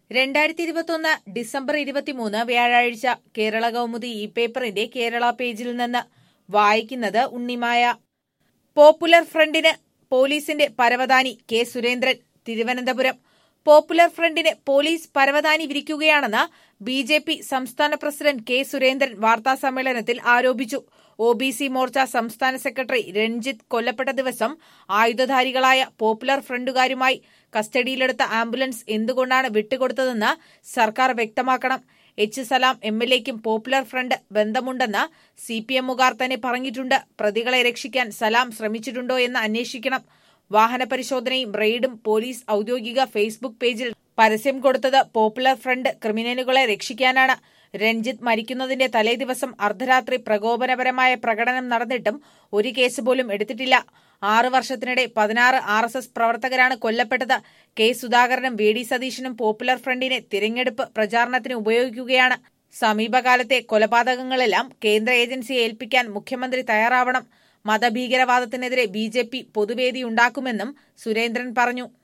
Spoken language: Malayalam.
രണ്ടായിരത്തി ഇരുപത്തൊന്ന് ഡിസംബർ ഇരുപത്തിമൂന്ന് വ്യാഴാഴ്ച കേരള കൗമുദി ഇ പേപ്പറിന്റെ കേരള പേജിൽ നിന്ന് വായിക്കുന്നത് ഉണ്ണിമായ പോപ്പുലർ ഫ്രണ്ടിന് പോലീസിന്റെ പരവതാനി കെ സുരേന്ദ്രൻ തിരുവനന്തപുരം പോപ്പുലർ ഫ്രണ്ടിന് പോലീസ് പരവതാനി വിരിക്കുകയാണെന്ന് ബി ജെ പി സംസ്ഥാന പ്രസിഡന്റ് കെ സുരേന്ദ്രൻ വാർത്താസമ്മേളനത്തിൽ ആരോപിച്ചു ഒ ബി സി മോർച്ച സംസ്ഥാന സെക്രട്ടറി രഞ്ജിത്ത് കൊല്ലപ്പെട്ട ദിവസം ആയുധധാരികളായ പോപ്പുലർ ഫ്രണ്ടുകാരുമായി കസ്റ്റഡിയിലെടുത്ത ആംബുലൻസ് എന്തുകൊണ്ടാണ് വിട്ടുകൊടുത്തതെന്ന് സർക്കാർ വ്യക്തമാക്കണം എച്ച് സലാം എം എൽ എക്കും പോപ്പുലർ ഫ്രണ്ട് ബന്ധമുണ്ടെന്ന് സി പി എമ്മുകാർ തന്നെ പറഞ്ഞിട്ടുണ്ട് പ്രതികളെ രക്ഷിക്കാൻ സലാം ശ്രമിച്ചിട്ടുണ്ടോ എന്ന് അന്വേഷിക്കണം വാഹന പരിശോധനയും റെയ്ഡും പോലീസ് ഔദ്യോഗിക ഫേസ്ബുക്ക് പേജിൽ പരസ്യം കൊടുത്തത് പോപ്പുലർ ഫ്രണ്ട് ക്രിമിനലുകളെ രക്ഷിക്കാനാണ് രഞ്ജിത്ത് മരിക്കുന്നതിന്റെ തലേദിവസം അർദ്ധരാത്രി പ്രകോപനപരമായ പ്രകടനം നടന്നിട്ടും ഒരു കേസ് പോലും എടുത്തിട്ടില്ല ആറ് വർഷത്തിനിടെ പതിനാറ് ആർ എസ് എസ് പ്രവർത്തകരാണ് കൊല്ലപ്പെട്ടത് കെ സുധാകരനും വി ഡി സതീശനും പോപ്പുലർ ഫ്രണ്ടിനെ തിരഞ്ഞെടുപ്പ് പ്രചാരണത്തിന് ഉപയോഗിക്കുകയാണ് സമീപകാലത്തെ കൊലപാതകങ്ങളെല്ലാം കേന്ദ്ര ഏജൻസിയെ ഏൽപ്പിക്കാൻ മുഖ്യമന്ത്രി തയ്യാറാവണം മതഭീകരവാദത്തിനെതിരെ ബി ജെ പി പൊതുവേദിയുണ്ടാക്കുമെന്നും സുരേന്ദ്രൻ പറഞ്ഞു